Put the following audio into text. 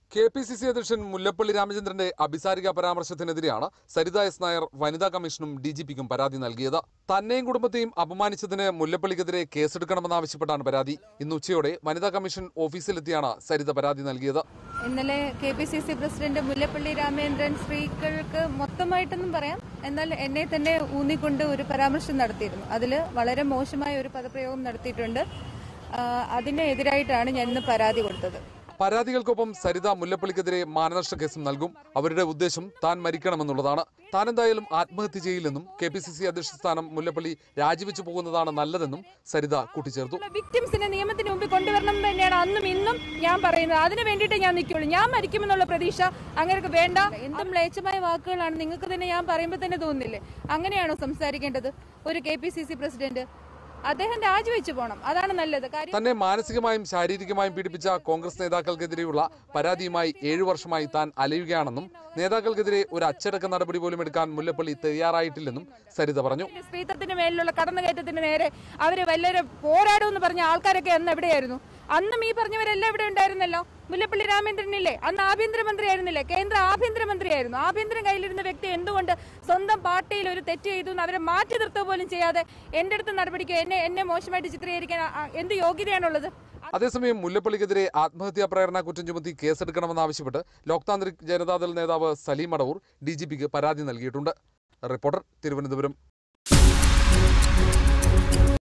K P C C അധ്യക്ഷൻ മുല്ലപ്പള്ളി രാമചന്ദ്രന്റെ അഭിസാരിക പരാമർശത്തിനെതിരെയാണ് സരിത എസ് നായർ വനിതാ കമ്മീഷനും ഡി ജി പിക്കും പരാതി നൽകിയത് തന്നെയും കുടുംബത്തെയും അപമാനിച്ചതിന് മുല്ലപ്പള്ളിക്കെതിരെ കേസെടുക്കണമെന്നാവശ്യപ്പെട്ടാണ് പരാതി ഇന്ന് ഉച്ചയോടെ വനിതാ കമ്മീഷൻ ഓഫീസിലെത്തിയാണ് സരിത പരാതി നൽകിയത് ഇന്നലെ K P C C president Mullappally Ramachandran സ്ത്രീകൾക്ക് മൊത്തമായിട്ടൊന്നും പറയാം എന്നാൽ എന്നെ തന്നെ ഊന്നിക്കൊണ്ട് ഒരു പരാമർശം നടത്തിയിരുന്നു അതിൽ വളരെ മോശമായ ഒരു പദപ്രയോഗം നടത്തിയിട്ടുണ്ട് ആ, അതിനെതിരായിട്ടാണ് ഞാൻ ഇന്ന് പരാതി കൊടുത്തത് പരാതികൾക്കൊപ്പം സരിത മുല്ലപ്പള്ളിക്കെതിരെ മാനനഷ്ട കേസും നൽകും അവരുടെ ഉദ്ദേശം താൻ മരിക്കണമെന്നുള്ളതാണ് താൻ എന്തായാലും ആത്മഹത്യ ചെയ്യില്ലെന്നും കെ പി സി സി അധ്യക്ഷ സ്ഥാനം മുല്ലപ്പള്ളി രാജിവെച്ചു പോകുന്നതാണ് നല്ലതെന്നും സരിത കൂട്ടിച്ചേർത്തു വിക്ടിംസിനെ നിയമത്തിന് മുമ്പിൽ കൊണ്ടുവരണം എന്ന് തന്നെയാണ് അന്നും ഇന്നും ഞാൻ പറയുന്നത് അതിന് വേണ്ടിയിട്ട് ഞാൻ നിൽക്കുള്ളൂ ഞാൻ മരിക്കുമെന്നുള്ള പ്രതീക്ഷ അങ്ങനെ വേണ്ട എന്തും മ്ലേച്ഛമായ വാക്കുകളാണ് നിങ്ങൾക്ക് തന്നെ ഞാൻ പറയുമ്പോൾ തന്നെ തോന്നുന്നില്ലേ അങ്ങനെയാണോ സംസാരിക്കേണ്ടത് ഒരു K P C C president അദ്ദേഹം രാജിവെച്ചു പോകണം അതാണ് നല്ലത് കാര്യം തന്നെ മാനസികമായും ശാരീരികമായും പീഡിപ്പിച്ച കോൺഗ്രസ് നേതാക്കൾക്കെതിരെയുള്ള പരാതിയുമായി ഏഴു വർഷമായി താൻ അലയുകയാണെന്നും നേതാക്കൾക്കെതിരെ ഒരു അച്ചടക്ക നടപടി പോലും എടുക്കാൻ മുല്ലപ്പള്ളി തയ്യാറായിട്ടില്ലെന്നും സരിത പറഞ്ഞു സ്ത്രീത്വത്തിന് മേലിലുള്ള കടന്നുകയറ്റത്തിന് നേരെ അവര് വല്ലവരും പോരാടുമെന്ന് പറഞ്ഞ ആൾക്കാരൊക്കെ അന്ന് എവിടെയായിരുന്നു അന്നും ഈ പറഞ്ഞവരെല്ലാം ഇവിടെ ഉണ്ടായിരുന്നല്ലോ മുല്ലപ്പള്ളി രാമേന്ദ്രനില്ലേ അന്ന് ആഭ്യന്തരമന്ത്രി ആയിരുന്നില്ലേ കേന്ദ്ര ആഭ്യന്തരമന്ത്രിയായിരുന്നു ആഭ്യന്തരം കയ്യിലിരുന്ന വ്യക്തി എന്തുകൊണ്ട് സ്വന്തം പാർട്ടിയിൽ ഒരു തെറ്റ് ചെയ്തു എന്ന് അവരെ മാറ്റി നിർത്തുക പോലും ചെയ്യാതെ എന്റെ അടുത്ത് നടപടിക്കോ എന്നെ എന്നെ മോശമായിട്ട് ചിത്രീകരിക്കാൻ ആ- ആ എന്ത് യോഗ്യതയാണുള്ളത് അതേസമയം മുല്ലപ്പള്ളിക്കെതിരെ ആത്മഹത്യാ പ്രേരണ കുറ്റം ചുമത്തി കേസെടുക്കണമെന്നാവശ്യപ്പെട്ട് ലോക് താന്ത്രിക് ജനതാദൾ നേതാവ് സലീം അടവൂർ ഡി ജി പിക്ക് പരാതി നൽകിയിട്ടുണ്ട് റിപ്പോർട്ടർ തിരുവനന്തപുരം